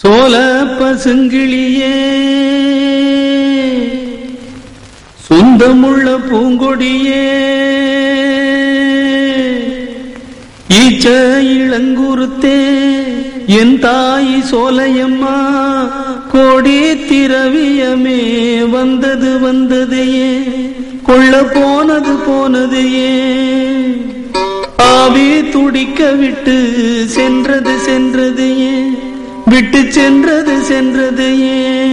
சோல பசுங்கிளியே சொந்தமுள்ள பூங்கொடியே ஈச்ச இளங்குருத்தே என் தாய் சோலையம்மா கோடி திரவியமே வந்தது வந்ததையே கொள்ள போனது போனதையே ஆவி துடிக்க விட்டு சென்றது சென்றது ஏன் விட்டு சென்றது சென்றது ஏன்